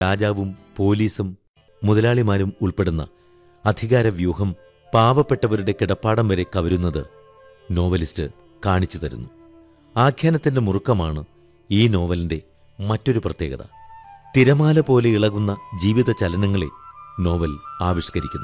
രാജാവും പോലീസും മുതലാളിമാരും ഉൾപ്പെടുന്ന അധികാരവ്യൂഹം പാവപ്പെട്ടവരുടെ കിടപ്പാടം വരെ കവരുന്നത് നോവലിസ്റ്റ് കാണിച്ചു തരുന്നു ആഖ്യാനത്തിന്റെ മുറുക്കമാണ് ഈ നോവലിന്റെ മറ്റൊരു പ്രത്യേകത തിരമാല പോലെ ഇളകുന്ന ജീവിത ചലനങ്ങളെ നോവൽ ആവിഷ്കരിക്കുന്നു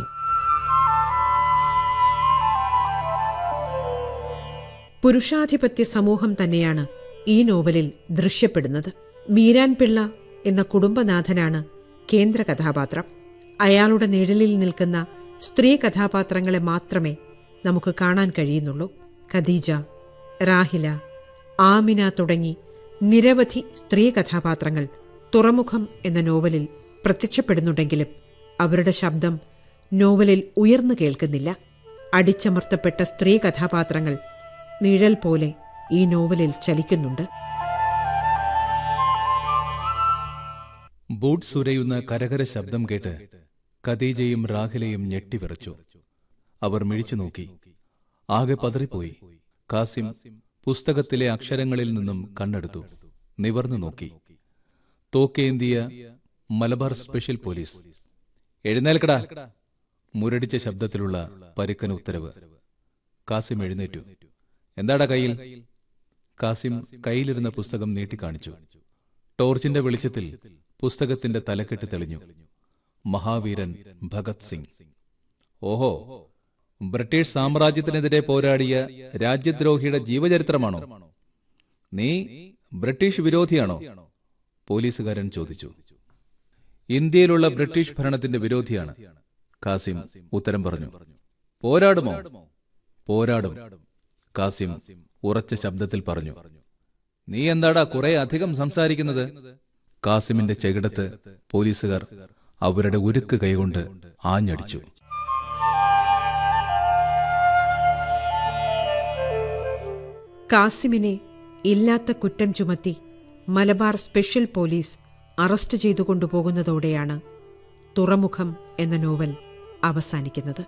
പുരുഷാധിപത്യ സമൂഹം തന്നെയാണ് ഈ നോവലിൽ ദൃശ്യപ്പെടുന്നത് മീരാൻ പിള്ള എന്ന കുടുംബനാഥനാണ് കേന്ദ്ര കഥാപാത്രം അയാളുടെ നിഴലിൽ നിൽക്കുന്ന സ്ത്രീ കഥാപാത്രങ്ങളെ മാത്രമേ നമുക്ക് കാണാൻ കഴിയുന്നുള്ളൂ ഖദീജ റാഹില ആമിന തുടങ്ങി നിരവധി സ്ത്രീ കഥാപാത്രങ്ങൾ തുറമുഖം എന്ന നോവലിൽ പ്രത്യക്ഷപ്പെടുന്നുണ്ടെങ്കിലും അവരുടെ ശബ്ദം നോവലിൽ ഉയർന്നു കേൾക്കുന്നില്ല അടിച്ചമർത്തപ്പെട്ട സ്ത്രീ കഥാപാത്രങ്ങൾ നിഴൽ പോലെ ഈ നോവലിൽ ചലിക്കുന്നുണ്ട് ബൂട്ട് സുരയുന്ന കരകര ശബ്ദം കേട്ട് ഖദീജയും റാഹിലയും ഞെട്ടിവിറച്ചു അവർ മിഴിച്ചു നോക്കി ആകെ പതറിപ്പോയി കാസിം പുസ്തകത്തിലെ അക്ഷരങ്ങളിൽ നിന്നും കണ്ണെടുത്തു നിവർന്നു നോക്കി തോക്കേന്തിയ മലബാർ സ്പെഷ്യൽ പോലീസ് എഴുന്നേൽക്കടാ മുരടിച്ച ശബ്ദത്തിലുള്ള പരുക്കൻ ഉത്തരവ് കാസിം എഴുന്നേറ്റു എന്താടാ കയ്യിൽ കാസിം കയ്യിലിരുന്ന പുസ്തകം നീട്ടിക്കാണിച്ചു ടോർച്ചിന്റെ വെളിച്ചത്തിൽ പുസ്തകത്തിന്റെ തലക്കെട്ട് തെളിഞ്ഞു മഹാവീരൻ ഭഗത് സിംഗ് ഓഹോ ബ്രിട്ടീഷ് സാമ്രാജ്യത്തിനെതിരെ പോരാടിയ രാജ്യദ്രോഹിയുടെ ജീവചരിത്രമാണോ നീ ബ്രിട്ടീഷ് വിരോധിയാണോ പോലീസുകാരൻ ചോദിച്ചു ഇന്ത്യയിലുള്ള ബ്രിട്ടീഷ് ഭരണത്തിന്റെ വിരോധിയാണ് കാസിം ഉത്തരം പറഞ്ഞു പോരാടുമോ പോരാടും കാസിം ഉറച്ച ശബ്ദത്തിൽ പറഞ്ഞു നീ എന്താടാ കുറെ അധികം സംസാരിക്കുന്നത് കാസിമിന്റെ ചെകിടത്ത് പോലീസുകാർ അവരുടെ ഉരുക്ക് കൈകൊണ്ട് ആഞ്ഞടിച്ചു കാസിമിനെ ഇല്ലാത്ത കുറ്റം ചുമത്തി മലബാർ സ്പെഷ്യൽ പോലീസ് അറസ്റ്റ് ചെയ്തു കൊണ്ടുപോകുന്നതോടെയാണ് തുറമുഖം എന്ന നോവൽ അവസാനിക്കുന്നത്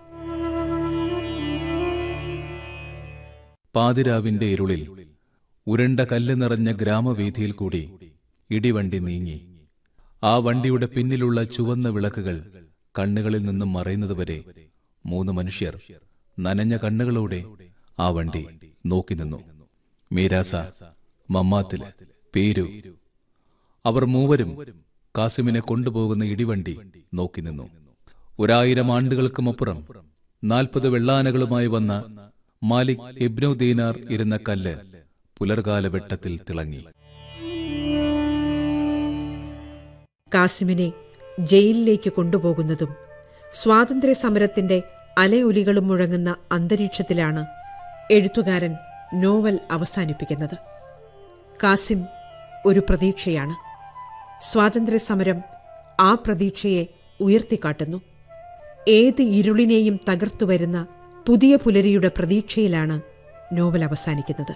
പാതിരാവിന്റെ ഇരുളിൽ ഉരുണ്ട കല്ല് നിറഞ്ഞ ഗ്രാമവീഥിയിൽ കൂടി ഇടിവണ്ടി നീങ്ങി ആ വണ്ടിയുടെ പിന്നിലുള്ള ചുവന്ന വിളക്കുകൾ കണ്ണുകളിൽ നിന്നും മറയുന്നതുവരെ മൂന്ന് മനുഷ്യർ നനഞ്ഞ കണ്ണുകളോടെ ആ വണ്ടി നോക്കി നിന്നു മീരാസ മമ്മാത്തില് പേരു അവർ മൂവരും കാസിമിനെ കൊണ്ടുപോകുന്ന ഇടിവണ്ടി നോക്കി നിന്നു ഒരായിരം ആണ്ടുകൾക്കുമപ്പുറം നാൽപ്പത് വെള്ളാനകളുമായി വന്ന മാലിക് ഇബ്നു ദീനാർ ഇരുന്ന കല്ല് പുലർകാല വെട്ടത്തിൽ തിളങ്ങി കാസിമിനെ ജയിലിലേക്ക് കൊണ്ടുപോകുന്നതും സ്വാതന്ത്ര്യ സമരത്തിന്റെ അലയൊലികളും മുഴങ്ങുന്ന അന്തരീക്ഷത്തിലാണ് എഴുത്തുകാരൻ നോവൽ അവസാനിപ്പിക്കുന്നത് കാസിം ഒരു പ്രതീക്ഷയാണ് സ്വാതന്ത്ര്യ സമരം ആ പ്രതീക്ഷയെ ഉയർത്തിക്കാട്ടുന്നു ഏത് ഇരുളിനെയും തകർത്തു വരുന്ന പുതിയ പുലരിയുടെ പ്രതീക്ഷയിലാണ് നോവൽ അവസാനിക്കുന്നത്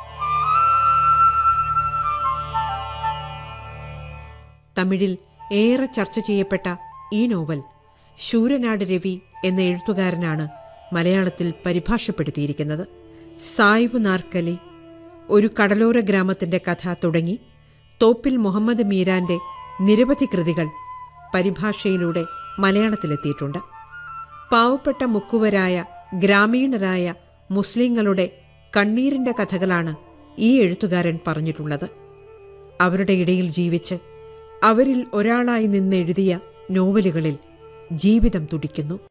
തമിഴിൽ ഏറെ ചർച്ച ചെയ്യപ്പെട്ട ഈ നോവൽ ശൂരനാട് രവി എന്ന എഴുത്തുകാരനാണ് മലയാളത്തിൽ പരിഭാഷപ്പെടുത്തിയിരിക്കുന്നത് സായിബ് നാർക്കലി ഒരു കടലോര ഗ്രാമത്തിന്റെ കഥ തുടങ്ങി തോപ്പിൽ മുഹമ്മദ് മീരാന്റെ നിരവധി കൃതികൾ പരിഭാഷയിലൂടെ മലയാളത്തിലെത്തിയിട്ടുണ്ട് പാവപ്പെട്ട മുക്കുവരായ ഗ്രാമീണരായ മുസ്ലിങ്ങളുടെ കണ്ണീരിന്റെ കഥകളാണ് ഈ എഴുത്തുകാരൻ പറഞ്ഞിട്ടുള്ളത് അവരുടെ ഇടയിൽ ജീവിച്ച് അവരിൽ ഒരാളായി നിന്നെഴുതിയ നോവലുകളിൽ ജീവിതം തുടിക്കുന്നു